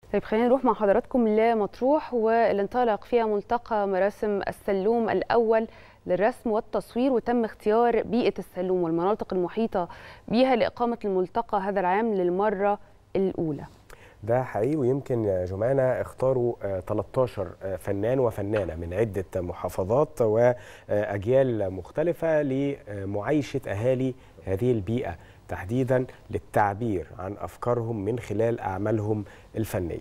طيب خلينا نروح مع حضراتكم لمطروح واللي انطلق فيها ملتقى مراسم السلوم الأول للرسم والتصوير وتم اختيار بيئة السلوم والمناطق المحيطة بها لإقامة الملتقى هذا العام للمرة الأولى ده حقيقي ويمكن يا جمانة اختاروا 13 فنان وفنانة من عدة محافظات وأجيال مختلفة لمعايشة أهالي هذه البيئة تحديدا للتعبير عن أفكارهم من خلال أعمالهم الفنية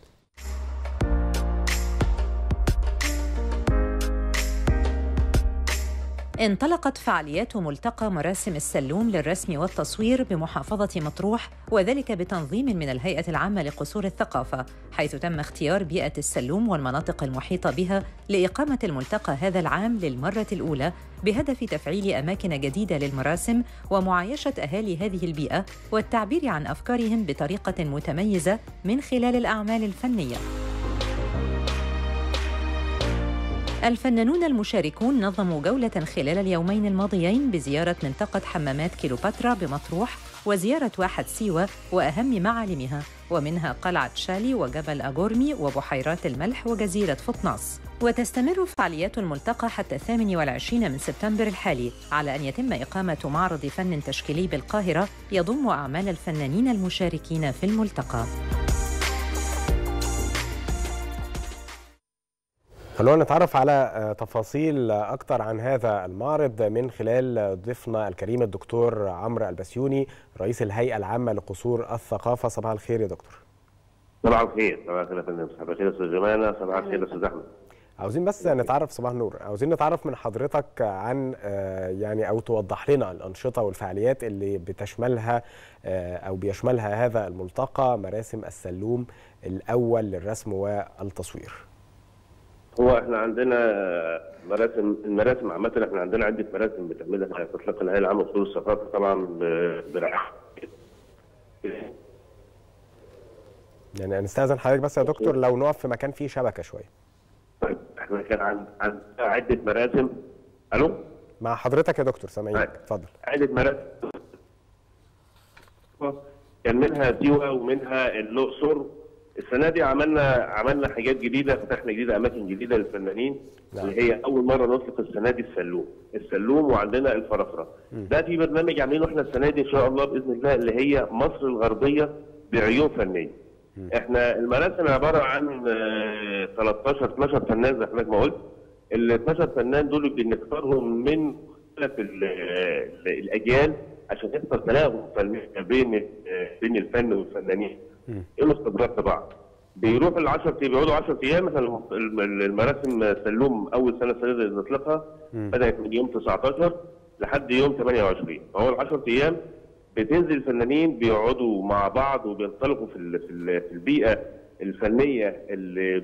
انطلقت فعاليات ملتقى مراسم السلوم للرسم والتصوير بمحافظة مطروح وذلك بتنظيم من الهيئة العامة لقصور الثقافة حيث تم اختيار بيئة السلوم والمناطق المحيطة بها لإقامة الملتقى هذا العام للمرة الأولى بهدف تفعيل أماكن جديدة للمراسم ومعايشة أهالي هذه البيئة والتعبير عن أفكارهم بطريقة متميزة من خلال الأعمال الفنية. الفنانون المشاركون نظموا جولة خلال اليومين الماضيين بزيارة منطقة حمامات كيلوباترا بمطروح وزيارة واحة سيوة وأهم معالمها ومنها قلعة شالي وجبل أجورمي وبحيرات الملح وجزيرة فطناس وتستمر فعاليات الملتقى حتى الثامن والعشرين من سبتمبر الحالي على أن يتم إقامة معرض فن تشكيلي بالقاهرة يضم أعمال الفنانين المشاركين في الملتقى خلونا نتعرف على تفاصيل أكثر عن هذا المعرض من خلال ضيفنا الكريم الدكتور عمرو البسيوني رئيس الهيئة العامة لقصور الثقافة صباح الخير يا دكتور صباح الخير صباح الخير يا فندم صباح الخير يا استاذ جمانه صباح الخير يا استاذ احمد عاوزين بس نتعرف صباح النور عاوزين نتعرف من حضرتك عن يعني او توضح لنا الانشطه والفعاليات اللي بتشملها او بيشملها هذا الملتقى مراسم السلوم الاول للرسم والتصوير هو احنا عندنا مراسم المراسم عامه احنا عندنا عده مراسم بتعملها تطلق الهيئه العامه لقصور الثقافه طبعا برعايه يعني نستاذن حضرتك بس يا دكتور لو نقف في مكان فيه شبكه شويه طيب احنا كان عن عن عده مراسم الو مع حضرتك يا دكتور سامعينك اتفضل عده مراسم كان منها سيوه ومنها الاقصر السنه دي عملنا عملنا حاجات جديده فتحنا جديده اماكن جديده للفنانين نعم. اللي هي اول مره نطلق السنه دي السلوم السلوم وعندنا الفرافره ده في برنامج عاملينه احنا السنه دي ان شاء الله باذن الله اللي هي مصر الغربيه بعيون فنيه م. احنا المراسم عباره عن 13 12 فنان زي حضرتك ما قلت ال 12 فنان دول بنختارهم من مختلف الاجيال عشان يحصل تناغم بين بين الفن والفنانين ايه خبرات بعض بيروحوا ال 10 بيقعدوا 10 ايام مثلا المراسم سلوم اول سنه السنه اللي نطلقها بدات من يوم 19 لحد يوم 28 فهو ال 10 ايام بتنزل الفنانين بيقعدوا مع بعض وبينطلقوا في في البيئه الفنيه اللي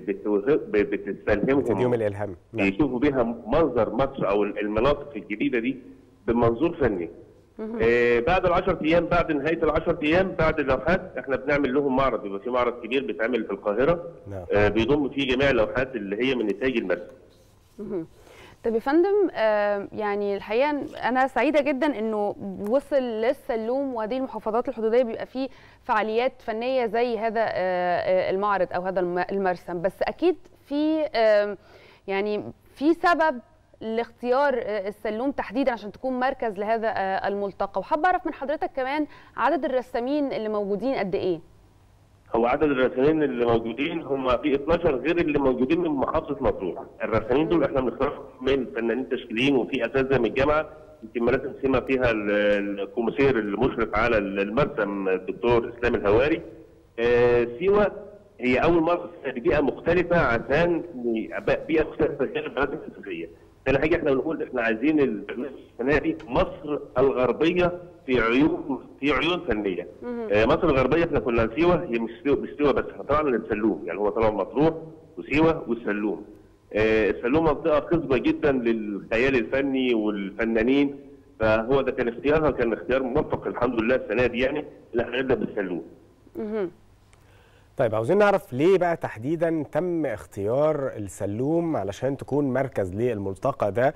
بتستلهمهم يوم الالهام يشوفوا بيها منظر مصر او المناطق الجديده دي بمنظور فني آه بعد ال 10 ايام بعد نهايه ال 10 ايام بعد اللوحات احنا بنعمل لهم معرض بيبقى في معرض كبير بيتعمل في القاهره نعم. آه بيضم فيه جميع اللوحات اللي هي من نتاج المرسم. طب يا فندم آه يعني الحقيقه انا سعيده جدا انه وصل للسلوم وهذه المحافظات الحدوديه بيبقى فيه فعاليات فنيه زي هذا آه المعرض او هذا المرسم بس اكيد في آه يعني في سبب لاختيار السلوم تحديدا عشان تكون مركز لهذا الملتقى وحابه اعرف من حضرتك كمان عدد الرسامين اللي موجودين قد ايه هو عدد الرسامين اللي موجودين هم في 12 غير اللي موجودين من محافظه مطروح الرسامين دول احنا بنختارهم من فنانين تشكيليين وفي اساتذه من الجامعه يمكن مراسم سيما فيها الكوميسير المشرف على المرسم الدكتور اسلام الهواري آه سيوه هي اول مره في بيئه مختلفه عشان بيئه مختلفه غير المراسم الاساسيه ثاني حاجه احنا بنقول احنا عايزين السنه دي مصر الغربيه في عيون في عيون فنيه. آه مصر الغربيه احنا كنا سيوه هي مش سيوه مش سيوه بس احنا طلعنا للسلوم يعني هو طلع مطروح وسيوه والسلوم. آه السلوم منطقه خصبه جدا للخيال الفني والفنانين فهو ده كان اختيارها كان اختيار موفق الحمد لله السنه دي يعني اللي احنا نبدا بالسلوم. طيب عاوزين نعرف ليه بقى تحديدا تم اختيار السلوم علشان تكون مركز للملتقى ده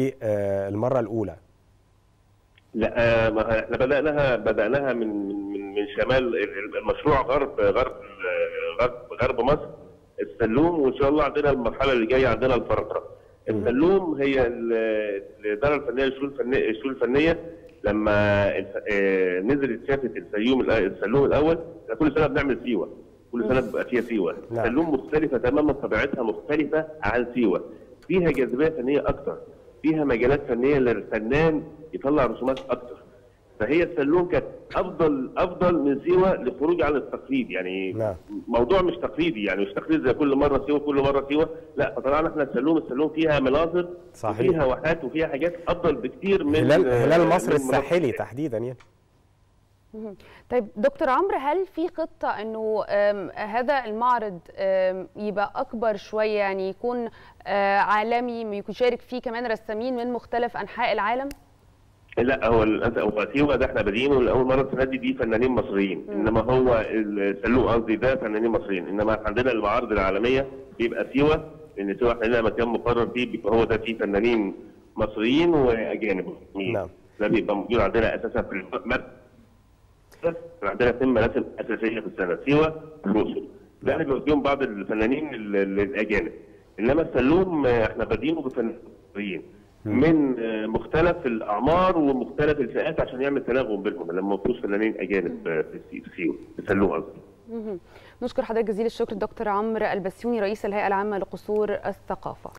للمره الاولى لا احنا بداناها بداناها من من من شمال المشروع غرب غرب غرب غرب مصر السلوم وان شاء الله عندنا المرحله اللي جايه عندنا الفرقره. السلوم هي ال- الاداره الفنيه للشؤون الفنيه الشؤون الفنيه لما الف- آه، نزلت شافت السيوم الأ- السلوم الاول إحنا كل سنه بنعمل سيوه كل سنه بيبقى فيها سيوه نعم. السلوم مختلفه تماما طبيعتها مختلفه عن سيوه فيها جاذبيه فنيه اكتر فيها مجالات فنيه للفنان يطلع رسومات اكتر فهي السلوم كانت افضل افضل من سيوه للخروج عن التقليد يعني نعم. موضوع مش تقليدي يعني مش تقليد زي كل مره سيوه كل مره سيوه لا فطلعنا احنا السلوم السلوم فيها مناظر صحيح. وفيها واحات وفيها حاجات افضل بكتير من هلال هلال من مصر مرة الساحلي تانية. تحديدا يعني مهم. طيب دكتور عمرو هل في خطة انه آم، هذا المعرض آم، يبقى اكبر شوية يعني يكون آه، عالمي يشارك فيه كمان رسامين من مختلف انحاء العالم؟ لا هو ال- هو سيوه ده احنا بادئينه لاول مره السنه دي دي فنانين مصريين انما هو السلوم قصدي ده فنانين مصريين انما عندنا المعارض العالميه بيبقى سيوه لان سيوه احنا لنا مكان مقرر فيه بيبقى هو ده فيه فنانين مصريين واجانب نعم. ده بيبقى موجود عندنا اساسا في المركز عندنا اثنين مراسم اساسيه في السنه سيوه والاقصر ده اللي بيبقى فيهم بعض الفنانين ال- ال- الاجانب انما السلوم آه، احنا بادئينه بفنانين مصريين من آه، مختلف الاعمار ومختلف الفئات عشان يعمل تناغم بينهم لما ما فيهوش فنانين اجانب آه، في السي- في سيوه في السلوم قصدي مهم. نشكر حضرتك جزيل الشكر دكتور عمرو البسيوني رئيس الهيئة العامة لقصور الثقافة